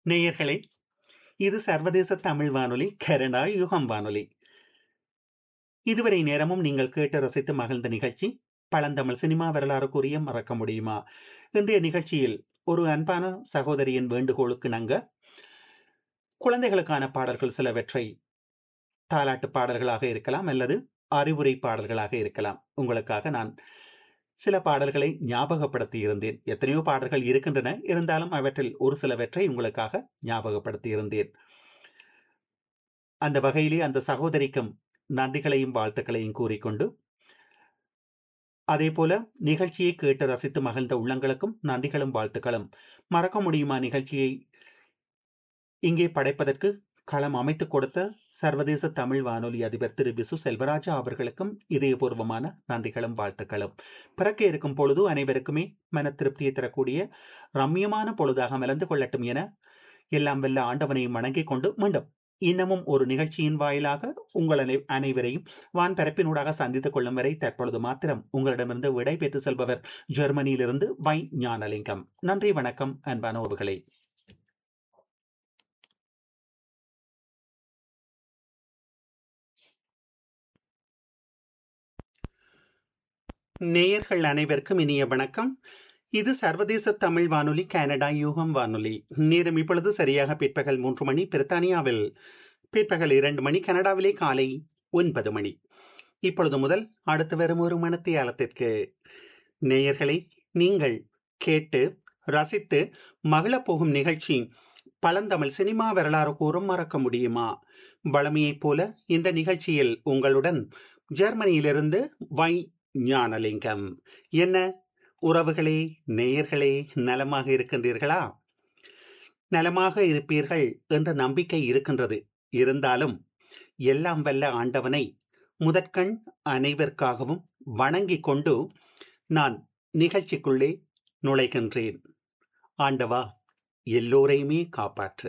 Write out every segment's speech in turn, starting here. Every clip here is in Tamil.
நேயர்களே இது சர்வதேச தமிழ் வானொலி கனடா யுகம் வானொலி இதுவரை நேரமும் நீங்கள் கேட்டு ரசித்து மகிழ்ந்த நிகழ்ச்சி பழந்தமிழ் சினிமா வரலாறு கூறிய மறக்க முடியுமா இன்றைய நிகழ்ச்சியில் ஒரு அன்பான சகோதரியின் வேண்டுகோளுக்கு நங்க குழந்தைகளுக்கான பாடல்கள் சிலவற்றை தாலாட்டு பாடல்களாக இருக்கலாம் அல்லது அறிவுரை பாடல்களாக இருக்கலாம் உங்களுக்காக நான் சில பாடல்களை ஞாபகப்படுத்தி இருந்தேன் எத்தனையோ பாடல்கள் இருக்கின்றன இருந்தாலும் அவற்றில் ஒரு சிலவற்றை உங்களுக்காக ஞாபகப்படுத்தி இருந்தேன் அந்த வகையிலே அந்த சகோதரிக்கும் நன்றிகளையும் வாழ்த்துக்களையும் கூறிக்கொண்டு அதே போல நிகழ்ச்சியை கேட்டு ரசித்து மகிழ்ந்த உள்ளங்களுக்கும் நன்றிகளும் வாழ்த்துக்களும் மறக்க முடியுமா நிகழ்ச்சியை இங்கே படைப்பதற்கு களம் அமைத்துக் கொடுத்த சர்வதேச தமிழ் வானொலி அதிபர் திரு விசு செல்வராஜா அவர்களுக்கும் இதயபூர்வமான நன்றிகளும் வாழ்த்துக்களும் பிறக்க இருக்கும் பொழுது அனைவருக்குமே மன திருப்தியை தரக்கூடிய ரம்யமான பொழுதாக மலர்ந்து கொள்ளட்டும் என எல்லாம் வெல்ல ஆண்டவனையும் வணங்கிக் கொண்டு மீண்டும் இன்னமும் ஒரு நிகழ்ச்சியின் வாயிலாக உங்கள் அனைவரையும் வான் பரப்பினூடாக சந்தித்துக் கொள்ளும் வரை தற்பொழுது மாத்திரம் உங்களிடமிருந்து விடை பெற்று செல்பவர் ஜெர்மனியிலிருந்து வை ஞானலிங்கம் நன்றி வணக்கம் அன்பான உறவுகளே நேயர்கள் அனைவருக்கும் இனிய வணக்கம் இது சர்வதேச தமிழ் வானொலி கனடா யூகம் வானொலி நேரம் இப்பொழுது சரியாக பிற்பகல் மூன்று மணி பிரித்தானியாவில் பிற்பகல் இரண்டு மணி கனடாவிலே காலை ஒன்பது மணி இப்பொழுது முதல் அடுத்து வரும் ஒரு மணத்தியாலத்திற்கு நேயர்களை நீங்கள் கேட்டு ரசித்து மகிழப் போகும் நிகழ்ச்சி பழந்தமிழ் சினிமா வரலாறு கூறும் மறக்க முடியுமா வளமையைப் போல இந்த நிகழ்ச்சியில் உங்களுடன் ஜெர்மனியிலிருந்து வை ஞானலிங்கம் என்ன உறவுகளே நேயர்களே நலமாக இருக்கின்றீர்களா நலமாக இருப்பீர்கள் என்ற நம்பிக்கை இருக்கின்றது இருந்தாலும் எல்லாம் வல்ல ஆண்டவனை முதற்கண் அனைவருக்காகவும் வணங்கிக் கொண்டு நான் நிகழ்ச்சிக்குள்ளே நுழைகின்றேன் ஆண்டவா எல்லோரையுமே காப்பாற்று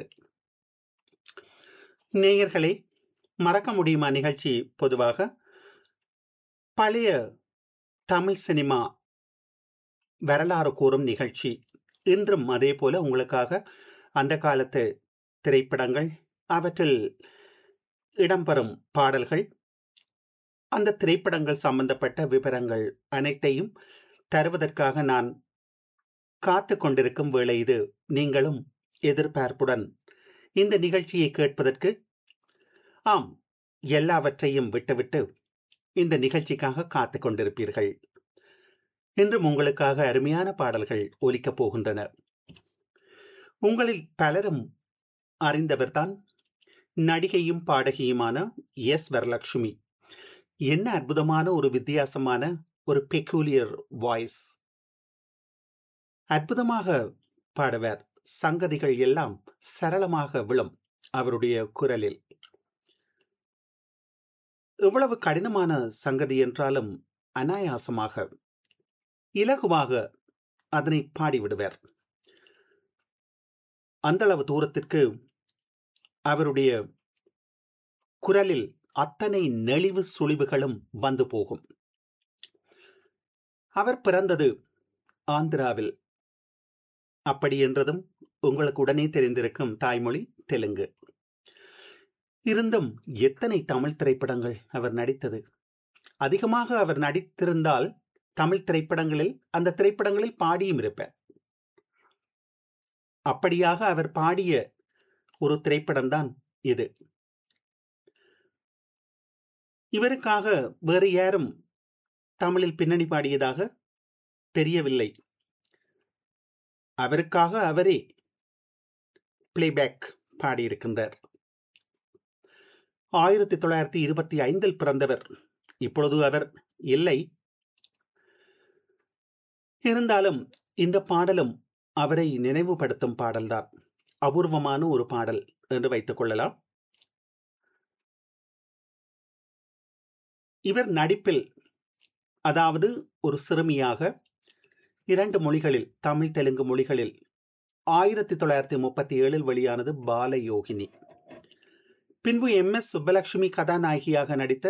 நேயர்களே மறக்க முடியுமா நிகழ்ச்சி பொதுவாக பழைய தமிழ் சினிமா வரலாறு கூறும் நிகழ்ச்சி இன்றும் அதே போல உங்களுக்காக அந்த காலத்து திரைப்படங்கள் அவற்றில் இடம்பெறும் பாடல்கள் அந்த திரைப்படங்கள் சம்பந்தப்பட்ட விவரங்கள் அனைத்தையும் தருவதற்காக நான் காத்து கொண்டிருக்கும் வேளை இது நீங்களும் எதிர்பார்ப்புடன் இந்த நிகழ்ச்சியை கேட்பதற்கு ஆம் எல்லாவற்றையும் விட்டுவிட்டு இந்த நிகழ்ச்சிக்காக காத்து கொண்டிருப்பீர்கள் இன்றும் உங்களுக்காக அருமையான பாடல்கள் ஒலிக்கப் போகின்றன உங்களில் பலரும் அறிந்தவர்தான் நடிகையும் பாடகியுமான எஸ் வரலட்சுமி என்ன அற்புதமான ஒரு வித்தியாசமான ஒரு பெக்கூலியர் வாய்ஸ் அற்புதமாக பாடுவார் சங்கதிகள் எல்லாம் சரளமாக விழும் அவருடைய குரலில் எவ்வளவு கடினமான சங்கதி என்றாலும் அனாயாசமாக இலகுவாக அதனை பாடிவிடுவார் அந்த அளவு தூரத்திற்கு அவருடைய குரலில் அத்தனை நெளிவு சுழிவுகளும் வந்து போகும் அவர் பிறந்தது ஆந்திராவில் அப்படி என்றதும் உங்களுக்கு உடனே தெரிந்திருக்கும் தாய்மொழி தெலுங்கு இருந்தும் எத்தனை தமிழ் திரைப்படங்கள் அவர் நடித்தது அதிகமாக அவர் நடித்திருந்தால் தமிழ் திரைப்படங்களில் அந்த திரைப்படங்களில் பாடியும் இருப்பார் அப்படியாக அவர் பாடிய ஒரு திரைப்படம் தான் இது இவருக்காக வேறு யாரும் தமிழில் பின்னணி பாடியதாக தெரியவில்லை அவருக்காக அவரே பிளேபேக் பாடியிருக்கின்றார் ஆயிரத்தி தொள்ளாயிரத்தி இருபத்தி ஐந்தில் பிறந்தவர் இப்பொழுது அவர் இல்லை இருந்தாலும் இந்த பாடலும் அவரை நினைவுபடுத்தும் பாடல்தான் அபூர்வமான ஒரு பாடல் என்று வைத்துக் கொள்ளலாம் இவர் நடிப்பில் அதாவது ஒரு சிறுமியாக இரண்டு மொழிகளில் தமிழ் தெலுங்கு மொழிகளில் ஆயிரத்தி தொள்ளாயிரத்தி முப்பத்தி ஏழில் வெளியானது பாலயோகினி பின்பு எம் எஸ் சுப்பலட்சுமி கதாநாயகியாக நடித்த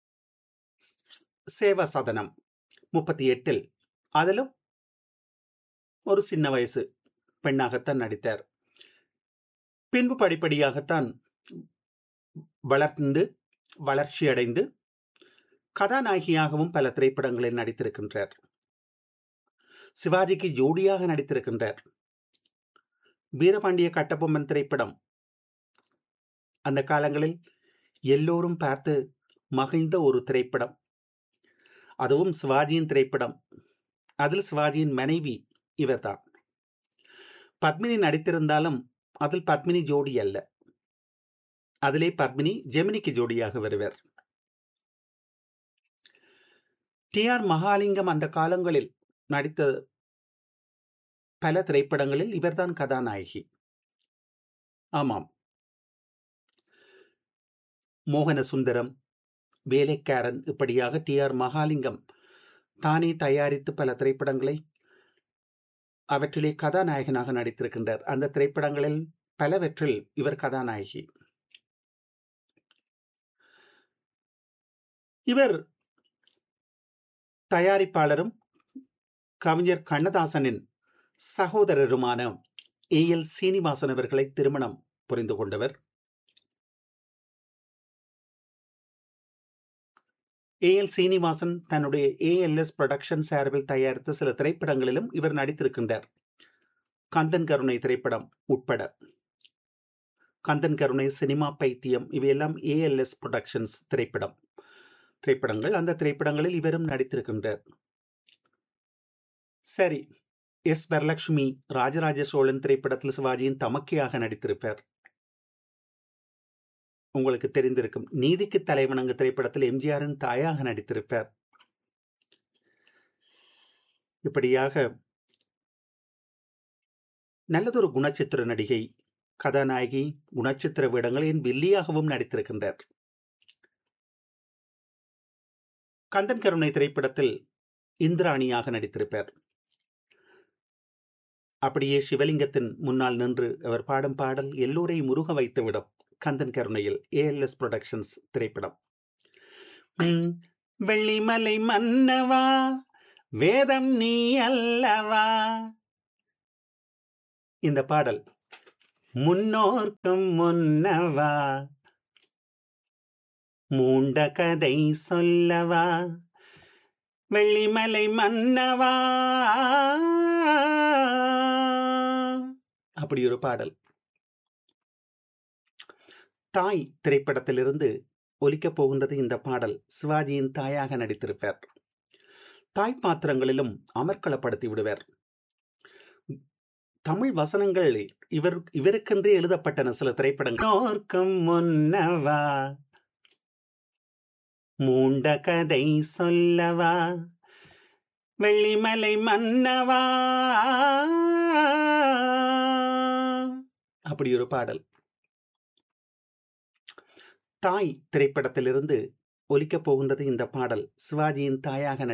சேவா சதனம் முப்பத்தி எட்டில் அதிலும் ஒரு சின்ன வயசு பெண்ணாகத்தான் நடித்தார் பின்பு படிப்படியாகத்தான் வளர்ந்து வளர்ச்சி அடைந்து கதாநாயகியாகவும் பல திரைப்படங்களில் நடித்திருக்கின்றார் சிவாஜிக்கு ஜோடியாக நடித்திருக்கின்றார் வீரபாண்டிய கட்டபொம்மன் திரைப்படம் அந்த காலங்களில் எல்லோரும் பார்த்து மகிழ்ந்த ஒரு திரைப்படம் அதுவும் சிவாஜியின் திரைப்படம் அதில் சிவாஜியின் மனைவி இவர்தான் பத்மினி நடித்திருந்தாலும் அதில் பத்மினி ஜோடி அல்ல அதிலே பத்மினி ஜெமினிக்கு ஜோடியாக வருவர் டி ஆர் மகாலிங்கம் அந்த காலங்களில் நடித்த பல திரைப்படங்களில் இவர்தான் கதாநாயகி ஆமாம் மோகன சுந்தரம் வேலைக்காரன் இப்படியாக டி ஆர் மகாலிங்கம் தானே தயாரித்து பல திரைப்படங்களை அவற்றிலே கதாநாயகனாக நடித்திருக்கின்றார் அந்த திரைப்படங்களில் பலவற்றில் இவர் கதாநாயகி இவர் தயாரிப்பாளரும் கவிஞர் கண்ணதாசனின் சகோதரருமான ஏ எல் சீனிவாசன் அவர்களை திருமணம் புரிந்து கொண்டவர் ஏ எல் சீனிவாசன் தன்னுடைய ஏஎல்எஸ் புரொடக்ஷன் சார்பில் தயாரித்த சில திரைப்படங்களிலும் இவர் நடித்திருக்கின்றார் கந்தன் கருணை திரைப்படம் உட்பட கந்தன் கருணை சினிமா பைத்தியம் இவையெல்லாம் ஏஎல்எஸ் புரொடக்ஷன்ஸ் திரைப்படம் திரைப்படங்கள் அந்த திரைப்படங்களில் இவரும் நடித்திருக்கின்றார் சரி எஸ் வரலட்சுமி ராஜராஜ சோழன் திரைப்படத்தில் சிவாஜியின் தமக்கையாக நடித்திருப்பார் உங்களுக்கு தெரிந்திருக்கும் நீதிக்கு தலைவணங்கு திரைப்படத்தில் எம்ஜிஆரின் தாயாக நடித்திருப்பார் இப்படியாக நல்லதொரு குணச்சித்திர நடிகை கதாநாயகி குணச்சித்திர வேடங்களின் வில்லியாகவும் நடித்திருக்கின்றார் கந்தன் கருணை திரைப்படத்தில் இந்திராணியாக நடித்திருப்பார் அப்படியே சிவலிங்கத்தின் முன்னால் நின்று அவர் பாடும் பாடல் எல்லோரையும் உருக வைத்துவிடும் கந்தன் கருணையில் ஏஎல்எஸ் புரொடக்ஷன்ஸ் திரைப்படம் வெள்ளிமலை மன்னவா வேதம் நீ அல்லவா இந்த பாடல் முன்னோர்க்கும் முன்னவா மூண்ட கதை சொல்லவா வெள்ளிமலை மன்னவா அப்படி ஒரு பாடல் தாய் திரைப்படத்திலிருந்து ஒலிக்கப் போகின்றது இந்த பாடல் சிவாஜியின் தாயாக நடித்திருப்பார் தாய் பாத்திரங்களிலும் அமர்க்களப்படுத்தி விடுவார் தமிழ் வசனங்கள் இவர் இவருக்கென்றே எழுதப்பட்டன சில திரைப்படங்கள் முன்னவா மூண்ட கதை சொல்லவா வெள்ளிமலை மன்னவா அப்படி ஒரு பாடல் தாய் திரைப்படத்திலிருந்து ஒலிக்கப் போகின்றது இந்த பாடல் சிவாஜியின் தாயாக